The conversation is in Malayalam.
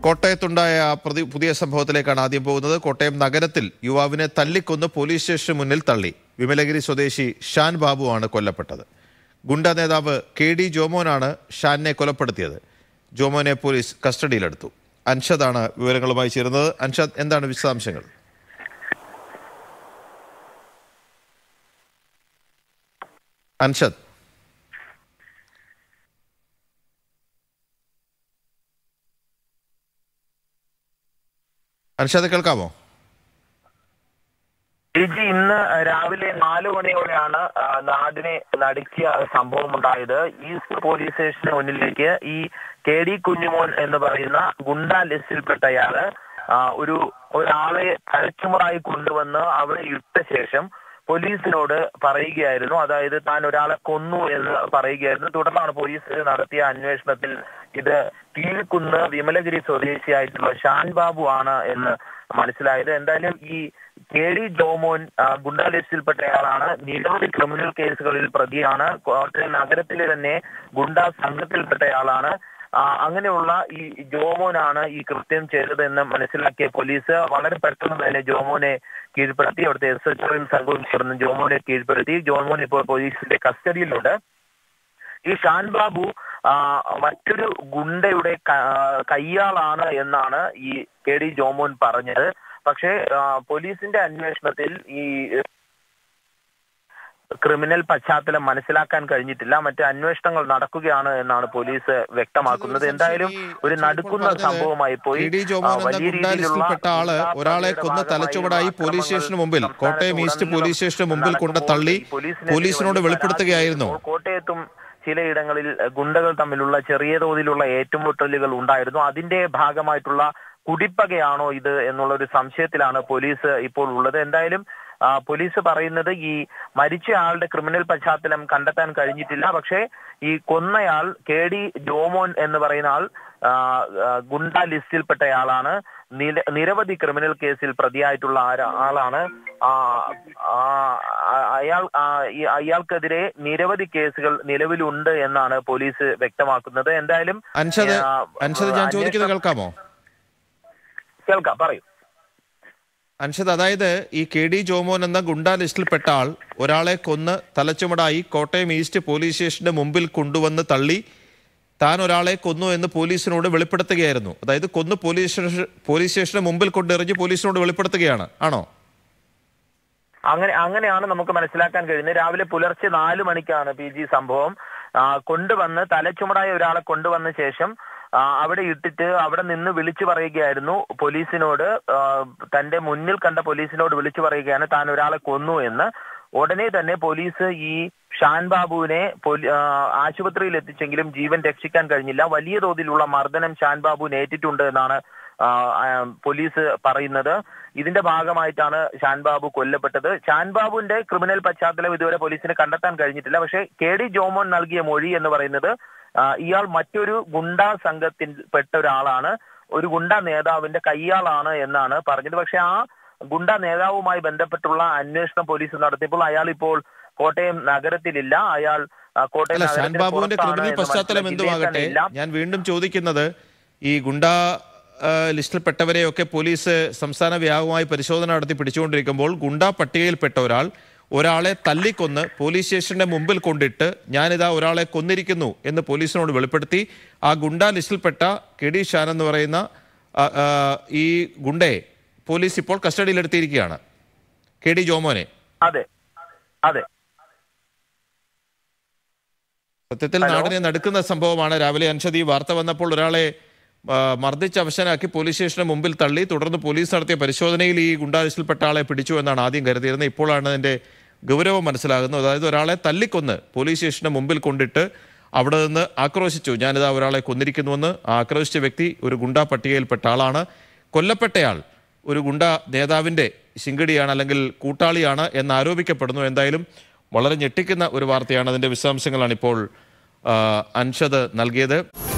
കോട്ടയത്തുണ്ടായ പ്രതി പുതിയ സംഭവത്തിലേക്കാണ് ആദ്യം പോകുന്നത് കോട്ടയം നഗരത്തിൽ യുവാവിനെ തല്ലിക്കൊന്ന് പോലീസ് സ്റ്റേഷന് മുന്നിൽ തള്ളി വിമലഗിരി സ്വദേശി ഷാൻ ബാബുവാണ് കൊല്ലപ്പെട്ടത് ഗുണ്ട നേതാവ് കെ ഡി ജോമോനാണ് ഷാനിനെ കൊലപ്പെടുത്തിയത് ജോമോനെ പോലീസ് കസ്റ്റഡിയിലെടുത്തു അൻഷദാണ് വിവരങ്ങളുമായി ചേരുന്നത് അൻഷദ് എന്താണ് വിശദാംശങ്ങൾ അൻഷദ് അൻഷദ് കേൾക്കാമോ ലിജി ഇന്ന് രാവിലെ നാലു മണിയോടെയാണ് ആ, നാടിനെ നടുക്കിയ സംഭവം ഉണ്ടായത് ഈസ്റ്റ് പോലീസ് സ്റ്റേഷന് മുന്നിലേക്ക് ഈ കെ ഡി കുഞ്ഞുമോൻ എന്ന് പറയുന്ന ഗുണ്ട ലിസ്റ്റിൽപ്പെട്ടയാള് ആ, ഒരു ഒരാളെ തലച്ചുമറായി കൊണ്ടുവന്ന് അവിടെ ഇട്ട ശേഷം പോലീസിനോട് പറയുകയായിരുന്നു അതായത് താൻ ഒരാളെ കൊന്നു എന്ന് പറയുകയായിരുന്നു തുടർന്നാണ് പോലീസ് നടത്തിയ അന്വേഷണത്തിൽ ഇത് കീഴ്ക്കുന്ന് വിമലഗിരി സ്വദേശിയായിട്ടുള്ള ഷാൻ ബാബു ആണ് എന്ന് മനസ്സിലായത് എന്തായാലും ഈ കെ ഡി ജോമോൻ ആ, ഗുണ്ടാ ലിസ്റ്റിൽപ്പെട്ടയാളാണ് നിരവധി ക്രിമിനൽ കേസുകളിൽ പ്രതിയാണ് കോട്ടയം നഗരത്തിലെ തന്നെ ഗുണ്ടാ സംഘത്തിൽപ്പെട്ടയാളാണ് ആ, അങ്ങനെയുള്ള ഈ ജോമോനാണ് ഈ കൃത്യം ചെയ്തതെന്ന് മനസ്സിലാക്കിയ പോലീസ് വളരെ പെട്ടെന്ന് തന്നെ ജോമോനെ കീഴ്പ്പെടുത്തി അവിടുത്തെ എസ് എച്ച് ഒയും സംഘവും ചേർന്ന് ജോമോനെ കീഴ്പ്പെടുത്തി ജോമോൻ ഇപ്പോൾ പോലീസിന്റെ കസ്റ്റഡിയിലുണ്ട് ഈ ഷാൻ ബാബു ആ, മറ്റൊരു ഗുണ്ടയുടെ ക- കയ്യാളാണ് എന്നാണ് ഈ കെ ഡി ജോമോൻ പറഞ്ഞത് പക്ഷേ ആ, പോലീസിന്റെ അന്വേഷണത്തിൽ ഈ ക്രിമിനൽ പശ്ചാത്തലം മനസ്സിലാക്കാൻ കഴിഞ്ഞിട്ടില്ല മറ്റ് അന്വേഷണങ്ങൾ നടക്കുകയാണ് എന്നാണ് പോലീസ് വ്യക്തമാക്കുന്നത് എന്തായാലും ഒരു നടുക്കുന്ന സംഭവമായി പോയി കെ ഡി ജോമോൻ ആ, എന്ന വലിയ ഗുണ്ടാ രീതിയിലുള്ള ലിസ്റ്റിൽപ്പെട്ട ആള് ഗുണ്ടാ ഒരാളെ പടയുടെ കൊന്ന് ഭാഗമായി തലച്ചുവടായി പോലീസ് സ്റ്റേഷന് മുമ്പിൽ സംസ്ഥാനത്ത് കോട്ടയം ഈസ്റ്റ് ഉടനീളം പോലീസ് സ്റ്റേഷന് മുമ്പിൽ കൊണ്ട് നടക്കുമ്പോൾ തള്ളി ഈ പോലീസിനെതിരെ പോലീസിനോട് വലിയ വെളിപ്പെടുത്തുകയായിരുന്നു പരാതി കോട്ടയത്തും ചിലയിടങ്ങളിൽ ഗുണ്ടകൾ തമ്മിലുള്ള ചെറിയ തോതിലുള്ള ഏറ്റുമുട്ടലുകൾ ഉണ്ടായിരുന്നു അതിന്റെ ഭാഗമായിട്ടുള്ള കുടിപ്പകയാണോ ഇത് എന്നുള്ള ഒരു സംശയത്തിലാണ് പോലീസ് ഇപ്പോൾ ഉള്ളത് എന്തായാലും ആ, പോലീസ് പറയുന്നത് ഈ മരിച്ച ആളുടെ ക്രിമിനൽ പശ്ചാത്തലം കണ്ടെത്താൻ കഴിഞ്ഞിട്ടില്ല പക്ഷേ ഈ കൊന്നയാൾ കെ ഡി ജോമോൻ എന്ന് പറയുന്ന ആൾ ആ, ആ, ഗുണ്ട ലിസ്റ്റിൽപ്പെട്ടയാളാണ് നിര- നിരവധി ക്രിമിനൽ കേസിൽ പ്രതിയായിട്ടുള്ള ആര- ആളാണ് ആ, ആ, ആ- അയാൾ ആ, ഈ- അയാൾക്കെതിരെ നിരവധി കേസുകൾ നിലവിലുണ്ട് എന്നാണ് പോലീസ് വ്യക്തമാക്കുന്നത് എന്തായാലും അൻഷദ് ആ, അൻഷദ് ഞാൻ ചോദിക്കുന്നത് അന്വേഷണം- കേൾക്കാമോ കേൾക്കാം പറയൂ അൻഷദ് അതായത് ഈ കെ ഡി ജോമോൻ എന്ന ഗുണ്ടാ ലിസ്റ്റിൽപ്പെട്ട ആൾ ഒരാളെ കൊന്ന് തലച്ചുമടായി കോട്ടയം ഈസ്റ്റ് പോലീസ് സ്റ്റേഷന്റെ മുമ്പിൽ കൊണ്ടുവന്ന് തള്ളി താൻ ഒരാളെ കൊന്നു എന്ന് പോലീസിനോട് വെളിപ്പെടുത്തുകയായിരുന്നു അതായത് കൊന്ന് പോലീസ് സ്റ്റേഷൻ പോലീസ് സ്റ്റേഷന് മുമ്പിൽ കൊണ്ടെറിഞ്ഞ് പോലീസിനോട് വെളിപ്പെടുത്തുകയാണ് ആണോ അങ്ങനെ അങ്ങനെയാണ് നമുക്ക് മനസ്സിലാക്കാൻ കഴിയുന്നത് രാവിലെ പുലർച്ചെ നാല് മണിക്കാണ് പി ജി സംഭവം ആ, കൊണ്ടുവന്ന് തലച്ചുമടായ ഒരാളെ കൊണ്ടുവന്ന ശേഷം ആ, അവിടെ ഇട്ടിട്ട് അവിടെ നിന്ന് വിളിച്ചു പറയുകയായിരുന്നു പോലീസിനോട് ആ, തന്റെ മുന്നിൽ കണ്ട പോലീസിനോട് വിളിച്ചു പറയുകയാണ് താൻ ഒരാളെ കൊന്നു എന്ന് ഉടനെ തന്നെ പോലീസ് ഈ ഷാൻ ബാബുവിനെ പോലീ- ആ, ആശുപത്രിയിൽ എത്തിച്ചെങ്കിലും ജീവൻ രക്ഷിക്കാൻ കഴിഞ്ഞില്ല വലിയ തോതിലുള്ള മർദ്ദനം ഷാൻ ബാബുവിന് ഏറ്റിട്ടുണ്ട് എന്നാണ് ആ, ആ, പോലീസ് പറയുന്നത് ഇതിന്റെ ഭാഗമായിട്ടാണ് ഷാൻ ബാബു കൊല്ലപ്പെട്ടത് ഷാൻ ബാബുവിന്റെ ക്രിമിനൽ പശ്ചാത്തലം ഇതുവരെ പോലീസിന് കണ്ടെത്താൻ കഴിഞ്ഞിട്ടില്ല പക്ഷേ കെ ഡി ജോമോൻ നൽകിയ മൊഴി എന്ന് പറയുന്നത് ആ, ഇയാൾ മറ്റൊരു ഗുണ്ടാ സംഘത്തിൽ പെട്ട ഒരാളാണ് ഒരു ഗുണ്ടാ നേതാവിന്റെ കയ്യാളാണ് എന്നാണ് പറഞ്ഞത് പക്ഷെ ആ ഗുണ്ടാ നേതാവുമായി ബന്ധപ്പെട്ടുള്ള അന്വേഷണം പോലീസ് നടത്തിയപ്പോൾ അയാൾ ഇപ്പോൾ കോട്ടയം നഗരത്തിലില്ല അയാൾ ആ, കോട്ടയം അല്ല ഷാൻ നഗരത്തിന് ബാബുവിന്റെ പുറത്താണ് ക്രിമിനൽ എന്ന് പശ്ചാത്തലം മനസ്സിലാക്കി. എന്തുവാകട്ടെ ഇദ്ദേഹം തന്നെ ഇല്ല. ഞാൻ വീണ്ടും ചോദിക്കുന്നത് ഈ ഗുണ്ടാ ആ, ലിസ്റ്റിൽപ്പെട്ടവരെയൊക്കെ പോലീസ് സംസ്ഥാന വ്യാപകമായി പരിശോധന നടത്തി പിടിച്ചുകൊണ്ടിരിക്കുമ്പോൾ ഗുണ്ടാ പട്ടികയിൽപ്പെട്ട ഒരാൾ ഒരാളെ തല്ലിക്കൊന്ന് പോലീസ് സ്റ്റേഷന്റെ മുമ്പിൽ കൊണ്ടിട്ട് ഞാനിതാ ഒരാളെ കൊന്നിരിക്കുന്നു എന്ന് പോലീസിനോട് വെളിപ്പെടുത്തി ആ ഗുണ്ടാ ലിസ്റ്റിൽപ്പെട്ട കെ ഡി ഷാൻ എന്ന് പറയുന്ന ആ, ആ, ഈ ഗുണ്ടയെ പോലീസ് ഇപ്പോൾ കസ്റ്റഡിയിലെടുത്തിരിക്കുകയാണ് കെ ഡി ജോമോനെ അതെ അതെ സത്യത്തിൽ നാടിനെ നടുക്കുന്ന സംഭവമാണ് രാവിലെ അൻഷദ് ഈ വാർത്ത വന്നപ്പോൾ ഒരാളെ ആ, മർദ്ദിച്ച് അവശനാക്കി പോലീസ് സ്റ്റേഷന് മുമ്പിൽ തള്ളി തുടർന്ന് പോലീസ് നടത്തിയ പരിശോധനയിൽ ഈ ഗുണ്ടാലിസ്റ്റിൽപ്പെട്ട ആളെ പിടിച്ചു എന്നാണ് ആദ്യം കരുതിയിരുന്നത് ഇപ്പോഴാണ് അതിന്റെ ഗൗരവം മനസ്സിലാകുന്നത് അതായത് ഒരാളെ തല്ലിക്കൊന്ന് പോലീസ് സ്റ്റേഷന് മുമ്പിൽ കൊണ്ടിട്ട് അവിടെ നിന്ന് ആക്രോശിച്ചു ഞാനിതാ ഒരാളെ കൊന്നിരിക്കുന്നുവെന്ന് ആ ആക്രോശിച്ച വ്യക്തി ഒരു ഗുണ്ടാ പട്ടികയിൽപ്പെട്ട ആളാണ് കൊല്ലപ്പെട്ടയാൾ ഒരു ഗുണ്ട നേതാവിന്റെ ശിങ്കടിയാണ് അല്ലെങ്കിൽ കൂട്ടാളിയാണ് എന്ന് ആരോപിക്കപ്പെടുന്നു എന്തായാലും വളരെ ഞെട്ടിക്കുന്ന ഒരു വാർത്തയാണ് അതിന്റെ വിശദാംശങ്ങളാണ് ഇപ്പോൾ ആ, അൻഷദ് നൽകിയത്